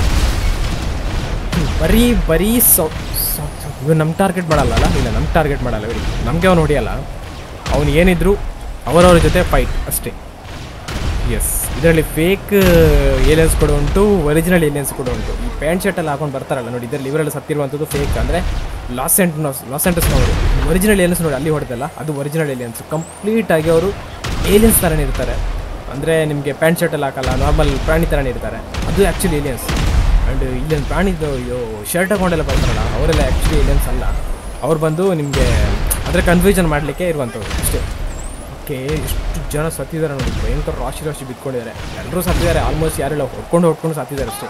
ಬರೀ ಬರೀ ಸೌ ಇವ್ ನಮ್ಮ ಟಾರ್ಗೆಟ್ ಮಾಡಲ್ಲ ಅಲ್ಲ ಇಲ್ಲ ನಮ್ಮ ಟಾರ್ಗೆಟ್ ಮಾಡಲ್ಲ ಬಿಡಿ ನಮಗೆ ಅವ್ನು ಹೊಡಿಯಲ್ಲ ಅವನು ಏನಿದ್ರು ಅವರವ್ರ ಜೊತೆ ಫೈಟ್ ಅಷ್ಟೇ ಎಸ್ ಇದರಲ್ಲಿ ಫೇಕ್ ಏಲಿಯನ್ಸ್ ಕೂಡ ಉಂಟು ಒರಿಜಿನಲ್ ಏಲಿಯನ್ಸ್ ಕೂಡ ಉಂಟು ಈ ಪ್ಯಾಂಟ್ ಶರ್ಟ್ ಎಲ್ಲ ಹಾಕೊಂಡು ಬರ್ತಾರಲ್ಲ ನೋಡಿ ಇದರಲ್ಲಿ ಇವರೆಲ್ಲ ಸತ್ತಿರುವಂಥದ್ದು ಫೇಕ್ ಅಂದರೆ ಲಾಸ್ ಆ್ಯಂಟನೋಸ್ ಲಾಸ್ ಆ್ಯಂಟಸ್ನವರು ಒರಿಜಿನಲ್ ಏಲಿಯನ್ಸ್ ನೋಡಿ ಅಲ್ಲಿ ಹೊಡೆದಲ್ಲ ಅದು ಒರಿಜಿನಲ್ ಏಲಿಯನ್ಸ್ ಕಂಪ್ಲೀಟಾಗಿ ಅವರು ಏಲಿಯನ್ಸ್ ಥರನೇ ಇರ್ತಾರೆ ಅಂದರೆ ನಿಮಗೆ ಪ್ಯಾಂಟ್ ಶರ್ಟ್ ಎಲ್ಲ ಹಾಕಲ್ಲ ನಾರ್ಮಲ್ ಪ್ರಾಣಿ ಥರನೇ ಇರ್ತಾರೆ ಅದು ಆ್ಯಕ್ಚುಲಿ ಏಲಿಯನ್ಸ್ ಆ್ಯಂಡ್ ಇಲ್ಲೊಂದು ಪ್ರಾಣಿದು ಅಯ್ಯೋ ಶರ್ಟ್ ಹಾಕೊಂಡೆಲ್ಲ ಬರ್ತಾರಲ್ಲ ಅವರೆಲ್ಲ ಆ್ಯಕ್ಚುಲಿ ಏಲಿಯನ್ಸ್ ಅಲ್ಲ ಅವ್ರು ಬಂದು ನಿಮಗೆ ಅದರ ಕನ್ಫ್ಯೂಷನ್ ಮಾಡಲಿಕ್ಕೆ ಇರುವಂಥವ್ರು ಅಷ್ಟೇ ಓಕೆ ಎಷ್ಟು ಜನ ಸತ್ತಿದ್ದಾರೆ ನೋಡಿ ಭಯಂಕರ ರಾಶಿ ರಾಶಿ ಬಿತ್ಕೊಂಡಿದ್ದಾರೆ ಎಲ್ಲರೂ ಸತ್ತಿದ್ದಾರೆ ಆಲ್ಮೋಸ್ಟ್ ಯಾರೆಲ್ಲ ಹೊಡ್ಕೊಂಡು ಹೊಡ್ಕೊಂಡು ಸತ್ತಿದ್ದಾರೆ ಅಷ್ಟೇ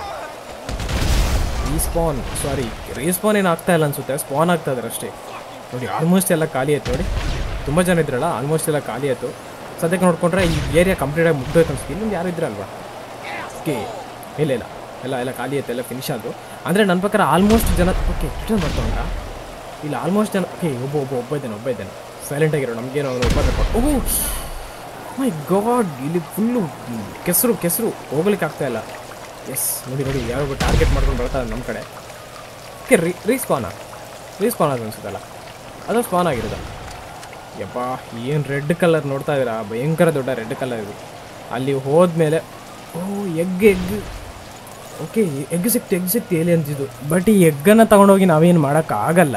ರೀಸ್ಪಾನ್ ಸಾರಿ ರೀಸ್ಪಾನ್ ಏನು ಆಗ್ತಾ ಇಲ್ಲ ಅನ್ಸುತ್ತೆ ಸ್ಪಾನ್ ಆಗ್ತಾ ಇದ್ದಾರೆ ಅಷ್ಟೇ ನೋಡಿ ಆಲ್ಮೋಸ್ಟ್ ಎಲ್ಲ ಖಾಲಿ ಆಯ್ತು ನೋಡಿ ತುಂಬ ಜನ ಇದ್ರಲ್ಲ ಆಲ್ಮೋಸ್ಟ್ ಎಲ್ಲ ಖಾಲಿ ಆಯಿತು ಸದ್ಯಕ್ಕೆ ನೋಡ್ಕೊಂಡ್ರೆ ಈ ಏರಿಯಾ ಕಂಪ್ಲೀಟಾಗಿ ಮುಗ್ದೋಯ್ತು ಅನ್ಸುತ್ತೆ ಇನ್ನೊಂದು ಯಾರು ಇದ್ರಲ್ವಾ ಓಕೆ ಇಲ್ಲ ಇಲ್ಲ ಎಲ್ಲ ಎಲ್ಲ ಖಾಲಿ ಆಯ್ತು ಎಲ್ಲ ಫಿನಿಶ್ ಆದವು ಅಂದರೆ ನನ್ನ ಪ್ರಕಾರ ಆಲ್ಮೋಸ್ಟ್ ಜನ ಓಕೆ ರಿಟರ್ನ್ ಬರ್ತಾವಂತ ಇಲ್ಲ ಆಲ್ಮೋಸ್ಟ್ ಜನ ಓಕೆ ಒಬ್ಬ ಒಬ್ಬ ಒಬ್ಬ ಇದ್ದಾನೆ ಒಬ್ಬ ಇದ್ದಾನೆ ಸೈಲೆಂಟ್ ಆಗಿರೋ ನಮಗೇನು ಅವನು ಒಬ್ಬ ರೆಕಾರ್ಡ್ ಓ ಮೈ ಗಾಡ್ ಇಲ್ಲಿ ಫುಲ್ಲು ಕೆಸರು ಕೆಸರು ಹೋಗ್ಲಿಕ್ಕೆ ಆಗ್ತಾ ಇಲ್ಲ ಎಸ್ ನೋಡಿ ನೋಡಿ ಯಾರೋ ಟಾರ್ಗೆಟ್ ಮಾಡ್ಕೊಂಡು ಬರ್ತಾರೆ ನಮ್ಮ ಕಡೆ ಓಕೆ ರೀ ರೀಸ್ಪಾನ ರೀಸ್ಪಾನ್ ಅದು ಅನ್ಸುತ್ತಲ್ಲ ಅದು ಸ್ಪಾನ್ ಆಗಿರೋದ ಯಪ್ಪ ಏನು ರೆಡ್ ಕಲರ್ ನೋಡ್ತಾ ಇದ್ದೀರಾ ಭಯಂಕರ ದೊಡ್ಡ ರೆಡ್ ಕಲರ್ ಇದು ಅಲ್ಲಿ ಹೋದ್ಮೇಲೆ oh egg egg okay egg ಸಿಕ್ತು ಎಗ್ ಸಿಕ್ತು ಎಲ್ಲಿ ಅಂತಿದ್ದು ಬಟ್ ಈ ಎಗ್ಗನ್ನು ತಗೊಂಡೋಗಿ ನಾವೇನು ಮಾಡೋಕ್ಕಾಗಲ್ಲ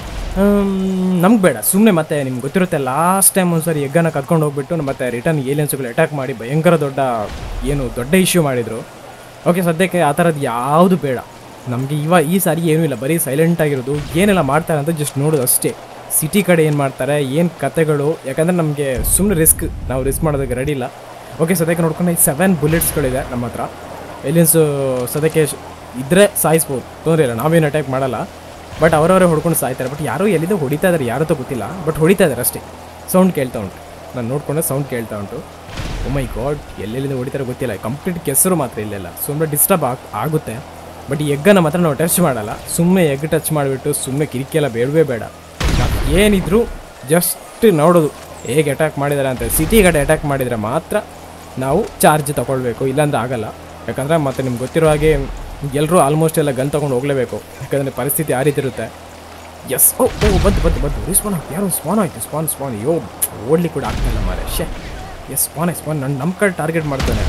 ನಮ್ಗೆ ಬೇಡ ಸುಮ್ಮನೆ ಮತ್ತೆ ನಿಮ್ಗೆ ಗೊತ್ತಿರುತ್ತೆ ಲಾಸ್ಟ್ ಟೈಮ್ ಒಂದ್ಸರಿ ಎಗ್ಗನ್ನು ಕತ್ಕೊಂಡು ಹೋಗ್ಬಿಟ್ಟು ಮತ್ತೆ ರಿಟರ್ನ್ ಏಲಿಯನ್ಸ್ಗಳು ಅಟ್ಯಾಕ್ ಮಾಡಿ ಭಯಂಕರ ದೊಡ್ಡ ಏನು ದೊಡ್ಡ ಇಶ್ಯೂ ಮಾಡಿದರು ಓಕೆ ಸದ್ಯಕ್ಕೆ ಆ ಥರದ್ದು ಯಾವುದು ಬೇಡ ನಮಗೆ ಇವ ಈ ಸಾರಿ ಏನೂ ಇಲ್ಲ ಬರೀ ಸೈಲೆಂಟ್ ಆಗಿರೋದು ಏನೆಲ್ಲ ಮಾಡ್ತಾರೆ ಅಂತ ಜಸ್ಟ್ ನೋಡೋದು ಅಷ್ಟೇ ಸಿಟಿ ಕಡೆ ಏನು ಮಾಡ್ತಾರೆ ಏನು ಕತೆಗಳು ಯಾಕಂದರೆ ನಮಗೆ ಸುಮ್ಮನೆ ರಿಸ್ಕ್ ನಾವು ರಿಸ್ಕ್ ಮಾಡೋದಕ್ಕೆ ರೆಡಿ ಇಲ್ಲ ಓಕೆ ಸದ್ಯಕ್ಕೆ ನೋಡ್ಕೊಂಡು ಈ ಸೆವೆನ್ ಬುಲೆಟ್ಸ್ಗಳಿದೆ ನಮ್ಮ ಹತ್ರ ಏಲಿಯನ್ಸು ಸದ್ಯಕ್ಕೆ ಶ್- ಇದ್ರೆ ಸಾಯಿಸ್ಬೋದು ತೊಂದರೆ ಇಲ್ಲ ನಾವೇನು ಅಟ್ಯಾಕ್ ಮಾಡಲ್ಲ ಬಟ್ ಅವರವರೇ ಹೊಡ್ಕೊಂಡು ಸಾಯ್ತಾರೆ ಬಟ್ ಯಾರೋ ಎಲ್ಲಿಂದ ಹೊಡಿತಾ ಇದ್ದಾರೆ ಯಾರೋ ಅಂತ ಗೊತ್ತಿಲ್ಲ ಬಟ್ ಹೊಡಿತಾ ಇದ್ದಾರೆ ಅಷ್ಟೇ ಸೌಂಡ್ ಕೇಳ್ತಾ ಉಂಟು ನಾನು ನೋಡ್ಕೊಂಡೆ ಸೌಂಡ್ ಕೇಳ್ತಾ ಉಂಟು ಓ ಮೈ ಗಾಡ್ ಎಲ್ಲೆಲ್ಲಿಂದ ಹೊಡಿತಾರೆ ಗೊತ್ತಿಲ್ಲ ಕಂಪ್ಲೀಟ್ ಕೆಸರು ಮಾತ್ರ ಇಲ್ಲೆಲ್ಲ ಸುಮ್ಮನೆ ಡಿಸ್ಟರ್ಬ್ ಆಗ್ ಆಗುತ್ತೆ ಬಟ್ ಈ ಎಗ್ಗನ್ನು ಮಾತ್ರ ನಾವು ಟಚ್ ಮಾಡಲ್ಲ ಸುಮ್ಮನೆ ಎಗ್ ಟಚ್ ಮಾಡಿಬಿಟ್ಟು ಸುಮ್ಮನೆ ಕಿರಿಕೆಲ್ಲ ಬೇಡವೇ ಬೇಡ ನಾವು ಏನಿದ್ರು ಜಸ್ಟ್ ನೋಡೋದು ಹೇಗೆ ಅಟ್ಯಾಕ್ ಮಾಡಿದ್ದಾರೆ ಅಂತ ಸಿಟಿ ಕಡೆ ಅಟ್ಯಾಕ್ ಮಾಡಿದರೆ ಮಾತ್ರ ನಾವು ಚಾರ್ಜ್ ತಗೊಳ್ಬೇಕು ಇಲ್ಲಾಂದ್ರೆ ಆಗಲ್ಲ ಯಾಕಂದರೆ ಮತ್ತೆ ನಿಮ್ಗೆ ಗೊತ್ತಿರೋ ಹಾಗೆ ಎಲ್ಲರೂ ಆಲ್ಮೋಸ್ಟ್ ಎಲ್ಲ ಗನ್ ತೊಗೊಂಡು ಹೋಗಲೇಬೇಕು ಯಾಕಂದರೆ ಪರಿಸ್ಥಿತಿ ಆ ರೀತಿ ಇರುತ್ತೆ ಎಸ್ ಓ ಓ ಬಂತು ಬಂತು ಬಂತು ರಿಸ್ಪಾನ್ ಆಯ್ತು ಯಾರೋ ಸ್ಪಾನ್ ಆಯಿತು ಸ್ಪಾನ್ ಸ್ಪಾನ್ ಅಯ್ಯೋ ಓಡ್ಲಿಕ್ಕೆ ಕೂಡ ಆಗ್ತಾಯಿಲ್ಲ ಮಾರೆ ಶೇ ಎಸ್ ಸ್ಪಾನ್ ಆಯ್ತು ಸ್ಪಾನ್ ನನ್ನ ನಮ್ಮ ಕಡೆ ಟಾರ್ಗೆಟ್ ಮಾಡ್ತಾನೆ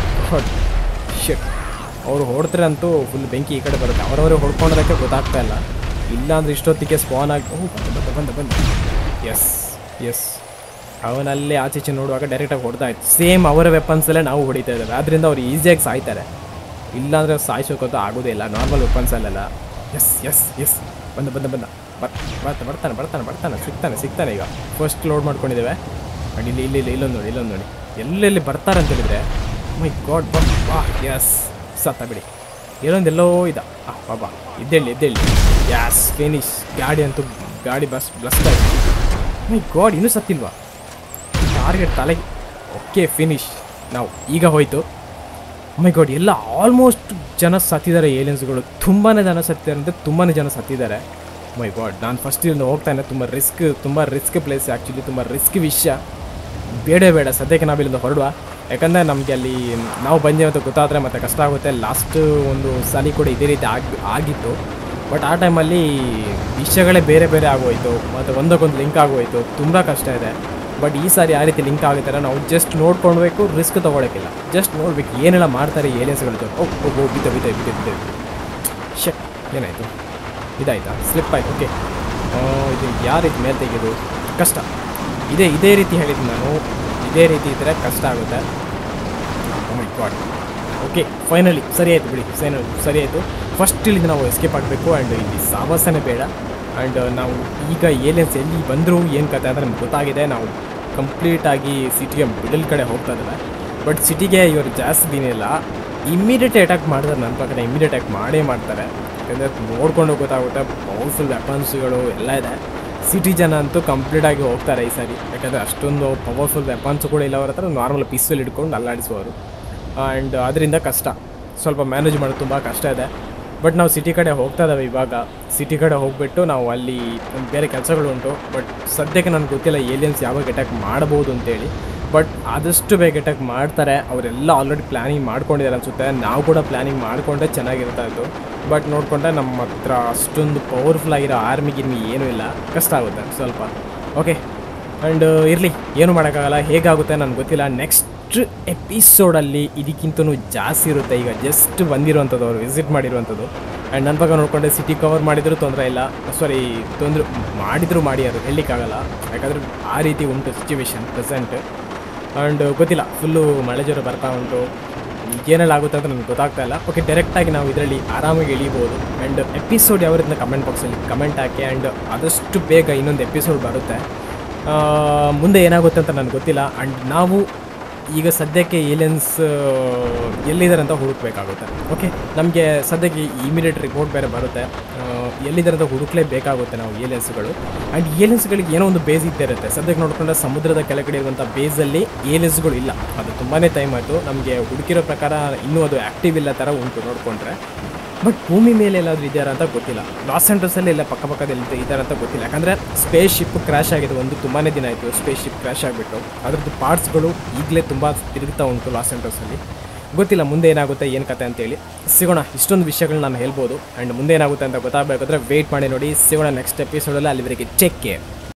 ಶೆಟ್ ಅವರು ಹೊಡ್ತಾರೆ ಅಂತೂ ಫುಲ್ ಬೆಂಕಿ ಈ ಕಡೆ ಬರುತ್ತೆ ಅವರವರೇ ಹೊಡ್ಕೊಂಡೋದಕ್ಕೆ ಗೊತ್ತಾಗ್ತಾ ಇಲ್ಲ ಇಲ್ಲಾಂದ್ರೆ ಇಷ್ಟೊತ್ತಿಗೆ ಸ್ಪಾನ್ ಆಗಿ ಓ ಬಂದ ಬಂದ ಬಂದ ಬಂದ ಎಸ್ ಎಸ್ ಅವನಲ್ಲಿ ಆಚೆ ಈಚೆ ನೋಡುವಾಗ ಡೈರೆಕ್ಟಾಗಿ ಹೊಡ್ತಾ ಇತ್ತು ಸೇಮ್ ಅವರ ವೆಪನ್ಸಲ್ಲೇ ನಾವು ಹೊಡಿತಾ ಇದ್ದೇವೆ ಅದರಿಂದ ಅವ್ರು ಈಸಿಯಾಗಿ ಸಾಯ್ತಾರೆ ಇಲ್ಲಾಂದರೆ ಸಾಯಿಸೋಕಂತೂ ಆಗೋದೇ ಇಲ್ಲ ನಾರ್ಮಲ್ ವೆಪನ್ಸಲ್ಲೆಲ್ಲ ಎಸ್ ಎಸ್ ಎಸ್ ಬಂದ ಬಂದ ಬಂದ ಬರ್ ಬರ್ತಾ ಬರ್ತಾನೆ ಬರ್ತಾನೆ ಬರ್ತಾನೆ ಸಿಗ್ತಾನೆ ಸಿಗ್ತಾನೆ ಈಗ ಫಸ್ಟ್ ಲೋಡ್ ಮಾಡ್ಕೊಂಡಿದ್ದೇವೆ ಅಂಡ್ ಇಲ್ಲಿ ಇಲ್ಲಿ ಇಲ್ಲಿ ಇಲ್ಲೊಂದು ನೋಡಿ ಇಲ್ಲೊಂದು ನೋಡಿ ಎಲ್ಲೆಲ್ಲಿ ಬರ್ತಾರೆ ಅಂತ ಹೇಳಿದ್ರೆ ಮೈ ಗಾಡ್ ಬಾ ಎಸ್ ಸತ್ತ ಬಿಡಿ ಎಲ್ಲೊಂದು ಎಲ್ಲೋ ಇದ ಆ ಬಾಬಾ ಇದ್ದೇಳಿ ಎದ್ದೇಳಿ ಯಾಸ್ ಫಿನಿಶ್ ಗಾಡಿ ಅಂತೂ ಗಾಡಿ ಬಸ್ ಬ್ಲಸ್ತಾ ಇದೆ ಮೈ ಗಾಡ್ ಇನ್ನೂ ಸತ್ತಿಲ್ವಾ ಟಾರ್ಗೆಟ್ ತಲೆ ಓಕೆ ಫಿನಿಶ್ ನಾವು ಈಗ ಹೋಯ್ತು ಮೈ ಗಾಡ್ ಎಲ್ಲ ಆಲ್ಮೋಸ್ಟ್ ಜನ ಸತ್ತಿದ್ದಾರೆ ಏಲಿಯನ್ಸ್ಗಳು ತುಂಬಾ ಜನ ಸತ್ತಿದ್ದಾರೆ ಅಂದರೆ ತುಂಬಾ ಜನ ಸತ್ತಿದ್ದಾರೆ ಮೈ ಗಾಡ್ ನಾನು ಫಸ್ಟ್ ಇಲ್ಲಿಂದ ಹೋಗ್ತಾನೆ ತುಂಬ ರಿಸ್ಕ್ ತುಂಬ ರಿಸ್ಕ್ ಪ್ಲೇಸ್ ಆ್ಯಕ್ಚುಲಿ ತುಂಬ ರಿಸ್ಕ್ ವಿಷಯ ಬೇಡ ಬೇಡ ಸದ್ಯಕ್ಕೆ ನಾವು ಇಲ್ಲಿಂದ ಹೊರಡುವ ಯಾಕಂದರೆ ನಮಗೆ ಅಲ್ಲಿ ನಾವು ಬಂದೇವೆ ಅಂತ ಗೊತ್ತಾದರೆ ಮತ್ತೆ ಕಷ್ಟ ಆಗುತ್ತೆ ಲಾಸ್ಟ್ ಒಂದು ಸಲ ಕೂಡ ಇದೇ ರೀತಿ ಆಗಿ ಆಗಿತ್ತು ಬಟ್ ಆ ಟೈಮಲ್ಲಿ ವಿಷಯಗಳೇ ಬೇರೆ ಬೇರೆ ಆಗೋಯ್ತು ಮತ್ತು ಒಂದಕ್ಕೊಂದು ಲಿಂಕ್ ಆಗೋಯ್ತು ತುಂಬ ಕಷ್ಟ ಇದೆ ಬಟ್ ಈ ಸಾರಿ ಆ ರೀತಿ ಲಿಂಕ್ ಆಗುತ್ತಾರೆ ನಾವು ಜಸ್ಟ್ ನೋಡ್ಕೊಳ್ಬೇಕು ರಿಸ್ಕ್ ತೊಗೊಳಕ್ಕಿಲ್ಲ ಜಸ್ಟ್ ನೋಡ್ಬೇಕು ಏನೆಲ್ಲ ಮಾಡ್ತಾರೆ ಏಲಿಯನ್ಸ್ಗಳು ಓ ಓ ಬಿದ್ದ ಬಿದ್ದ ಬಿದ್ದ ಬಿದ್ದ ಶಟ್ ಏನಾಯಿತು ಇದಾಯ್ತಾ ಸ್ಲಿಪ್ ಆಯ್ತು ಓಕೆ ಇದು ಯಾವ ರೀತಿ ಮೇಲೆ ತೆಗೆಯೋದು ಕಷ್ಟ ಇದೇ ಇದೇ ರೀತಿ ಹೇಳಿದ್ದು ನಾನು ಇದೇ ರೀತಿ ಇದ್ದರೆ ಕಷ್ಟ ಆಗುತ್ತೆ ಮೈ ಗಾಡ್ ಓಕೆ ಫೈನಲಿ ಸರಿ ಆಯಿತು ಬಿಡಿ ಫೈನಲ್ ಸರಿ ಆಯಿತು ಫಸ್ಟ್ ಇಲ್ಲಿಂದ ನಾವು ಎಸ್ಕೇಪ್ ಆಗಬೇಕು ಆ್ಯಂಡ್ ಇಲ್ಲಿ ಸಾವಾಸನೆ ಬೇಡ ಆ್ಯಂಡ್ ನಾವು ಈಗ ಏಲಿಯನ್ಸ್ ಎಲ್ಲಿ ಬಂದರು ಏನು ಕತೆ ಅಂದರೆ ನಮ್ಗೆ ಗೊತ್ತಾಗಿದೆ ನಾವು ಕಂಪ್ಲೀಟಾಗಿ ಸಿಟಿಗೆ ಮಿಡಲ್ ಕಡೆ ಹೋಗ್ತಾ ಇದ್ದಾರೆ ಬಟ್ ಸಿಟಿಗೆ ಇವರು ಜಾಸ್ತಿ ದಿನ ಇಲ್ಲ ಇಮ್ಮಿಡಿಯೇಟ್ ಅಟ್ಯಾಕ್ ಮಾಡಿದ್ರೆ ನನ್ನ ಪ್ರಕಾರ ಇಮ್ಮಿಡಿಯೇಟ್ ಅಟ್ಯಾಕ್ ಮಾಡೇ ಮಾಡ್ತಾರೆ ಯಾಕಂದರೆ ನೋಡ್ಕೊಂಡು ಗೊತ್ತಾಗುತ್ತೆ ಪವರ್ಫುಲ್ ವೆಪನ್ಸ್ಗಳು ಎಲ್ಲ ಇದೆ ಸಿಟಿ ಜನ ಅಂತೂ ಕಂಪ್ಲೀಟಾಗಿ ಹೋಗ್ತಾರೆ ಈ ಸಾರಿ ಯಾಕಂದರೆ ಅಷ್ಟೊಂದು ಪವರ್ಫುಲ್ ವೆಪನ್ಸ್ ಕೂಡ ಇಲ್ಲ ಅವ್ರ ಹತ್ರ ನಾರ್ಮಲ್ ಪಿಸ್ತೂಲ್ ಹಿಡ್ಕೊಂಡು ಅಲ್ಲಾಡಿಸುವವರು ಆ್ಯಂಡ್ ಅದರಿಂದ ಕಷ್ಟ ಸ್ವಲ್ಪ ಮ್ಯಾನೇಜ್ ಮಾಡೋದು ತುಂಬ ಕಷ್ಟ ಇದೆ ಬಟ್ ನಾವು ಸಿಟಿ ಕಡೆ ಹೋಗ್ತಾ ಇದ್ದಾವೆ ಇವಾಗ ಸಿಟಿ ಕಡೆ ಹೋಗ್ಬಿಟ್ಟು ನಾವು ಅಲ್ಲಿ ಬೇರೆ ಕೆಲಸಗಳು ಉಂಟು ಬಟ್ ಸದ್ಯಕ್ಕೆ ನನಗೆ ಗೊತ್ತಿಲ್ಲ ಏಲಿಯನ್ಸ್ ಯಾವಾಗ ಅಟ್ಯಾಕ್ ಮಾಡ್ಬೋದು ಅಂತೇಳಿ ಬಟ್ ಆದಷ್ಟು ಬೇಗ ಅಟ್ಯಾಕ್ ಮಾಡ್ತಾರೆ ಅವರೆಲ್ಲ ಆಲ್ರೆಡಿ ಪ್ಲ್ಯಾನಿಂಗ್ ಮಾಡ್ಕೊಂಡಿದ್ದಾರೆ ಅನಿಸುತ್ತೆ ನಾವು ಕೂಡ ಪ್ಲ್ಯಾನಿಂಗ್ ಮಾಡಿಕೊಂಡ್ರೆ ಚೆನ್ನಾಗಿರ್ತಾ ಇತ್ತು ಬಟ್ ನೋಡಿಕೊಂಡ್ರೆ ನಮ್ಮ ಹತ್ರ ಅಷ್ಟೊಂದು ಪವರ್ಫುಲ್ ಆಗಿರೋ ಆರ್ಮಿ ಗಿರ್ಮಿ ಏನೂ ಇಲ್ಲ ಕಷ್ಟ ಆಗುತ್ತೆ ಸ್ವಲ್ಪ ಓಕೆ ಆ್ಯಂಡ್ ಇರಲಿ ಏನು ಮಾಡೋಕ್ಕಾಗಲ್ಲ ಹೇಗಾಗುತ್ತೆ ನನಗೆ ಗೊತ್ತಿಲ್ಲ ನೆಕ್ಸ್ಟ್ ಎಪಿಸೋಡಲ್ಲಿ ಇದಕ್ಕಿಂತನೂ ಜಾಸ್ತಿ ಇರುತ್ತೆ ಈಗ ಜಸ್ಟ್ ಬಂದಿರುವಂಥದ್ದು ಅವರು ವಿಸಿಟ್ ಮಾಡಿರುವಂಥದ್ದು ಆ್ಯಂಡ್ ನನ್ನ ಬಗ್ಗೆ ನೋಡಿಕೊಂಡೆ ಸಿಟಿ ಕವರ್ ಮಾಡಿದರೂ ತೊಂದರೆ ಇಲ್ಲ ಸಾರಿ ತೊಂದರೆ ಮಾಡಿದರೂ ಮಾಡಿ ಅದು ಹೇಳಲಿಕ್ಕಾಗಲ್ಲ ಯಾಕಂದರೆ ಆ ರೀತಿ ಉಂಟು ಸಿಚುವೇಶನ್ ಪ್ರೆಸೆಂಟ್ ಆ್ಯಂಡ್ ಗೊತ್ತಿಲ್ಲ ಫುಲ್ಲು ಮಳೆ ಜೋರು ಬರ್ತಾ ಉಂಟು ಏನೆಲ್ಲ ಆಗುತ್ತೆ ಅಂತ ನನಗೆ ಗೊತ್ತಾಗ್ತಾ ಇಲ್ಲ ಓಕೆ ಡೈರೆಕ್ಟಾಗಿ ನಾವು ಇದರಲ್ಲಿ ಆರಾಮಾಗಿ ಇಳಿಬೋದು ಆ್ಯಂಡ್ ಎಪಿಸೋಡ್ ಯಾವ ರೀತಿ ಕಮೆಂಟ್ ಬಾಕ್ಸಲ್ಲಿ ಕಮೆಂಟ್ ಹಾಕಿ ಆ್ಯಂಡ್ ಆದಷ್ಟು ಬೇಗ ಇನ್ನೊಂದು ಎಪಿಸೋಡ್ ಬರುತ್ತೆ ಆ, ಮುಂದೆ ಏನಾಗುತ್ತೆ ಅಂತ ನನಗೆ ಗೊತ್ತಿಲ್ಲ ಆ್ಯಂಡ್ ನಾವು ಈಗ ಸದ್ಯಕ್ಕೆ ಏಲಿಯನ್ಸ್ ಎಲ್ಲಿದ್ದಾರೆ ಅಂತ ಹುಡುಕ್ಬೇಕಾಗುತ್ತೆ ಓಕೆ ನಮಗೆ ಸದ್ಯಕ್ಕೆ ಇಮಿಡಿಯೇಟ್ ರಿಪೋರ್ಟ್ ಬೇರೆ ಬರುತ್ತೆ ಆ, ಎಲ್ಲಿದ್ದಾರೆ ಅಂತ ಹುಡುಕ್ಲೇಬೇಕಾಗುತ್ತೆ ನಾವು ಏಲಿಯನ್ಸ್ಗಳು ಆ್ಯಂಡ್ ಏಲಿಯನ್ಸ್ಗಳಿಗೆ ಏನೋ ಒಂದು ಬೇಸ್ ಇದ್ದೇ ಇರುತ್ತೆ ಸದ್ಯಕ್ಕೆ ನೋಡಿಕೊಂಡ್ರೆ ಸಮುದ್ರದ ಕೆಳಗಡೆ ಇರುವಂಥ ಬೇಸಲ್ಲಿ ಏಲಿಯನ್ಸ್ಗಳು ಇಲ್ಲ ಅದು ತುಂಬಾ ಟೈಮ್ ಆಯಿತು ನಮಗೆ ಹುಡುಕಿರೋ ಪ್ರಕಾರ ಇನ್ನೂ ಅದು ಆ್ಯಕ್ಟಿವ್ ಇಲ್ಲ ಥರ ಉಂಟು ನೋಡಿಕೊಂಡ್ರೆ ಬಟ್ ಭೂಮಿ ಮೇಲೆ ಎಲ್ಲಾದರೂ ಇದ್ದಾರಾ ಅಂತ ಗೊತ್ತಿಲ್ಲ ಲಾಸ್ ಸೆಂಟರ್ಸಲ್ಲಿ ಎಲ್ಲ ಪಕ್ಕ ಪಕ್ಕದಲ್ಲಿ ಇದ್ದಾರೆ ಅಂತ ಗೊತ್ತಿಲ್ಲ ಯಾಕಂದರೆ ಸ್ಪೇಸ್ ಶಿಪ್ ಕ್ರ್ಯಾಶ್ ಆಗಿದೆ ಒಂದು ತುಂಬಾ ದಿನ ಆಯಿತು ಸ್ಪೇಸ್ ಶಿಪ್ ಕ್ರ್ಯಾಶ್ ಆಗಿಬಿಟ್ಟು ಅದ್ರದ್ದು ಪಾರ್ಟ್ಸ್ಗಳು ಈಗಲೇ ತುಂಬ ತಿರುಗ್ತಾ ಉಂಟು ಲಾಸ್ ಸೆಂಟರ್ಸಲ್ಲಿ ಗೊತ್ತಿಲ್ಲ ಮುಂದೆ ಏನಾಗುತ್ತೆ ಏನು ಕತೆ ಅಂತೇಳಿ ಸಿಗೋಣ ಇಷ್ಟೊಂದು ವಿಷಯಗಳು ನಾನು ಹೇಳ್ಬೋದು ಆ್ಯಂಡ್ ಮುಂದೆ ಏನಾಗುತ್ತೆ ಅಂತ ಗೊತ್ತಾಗಬೇಕಾದ್ರೆ ವೆಯ್ಟ್ ಮಾಡಿ ನೋಡಿ ಸಿಗೋಣ ನೆಕ್ಸ್ಟ್ ಎಪಿಸೋಡಲ್ಲಿ ಅಲ್ಲಿವರೆಗೆ ಚೆಕ್ ಕೇರ್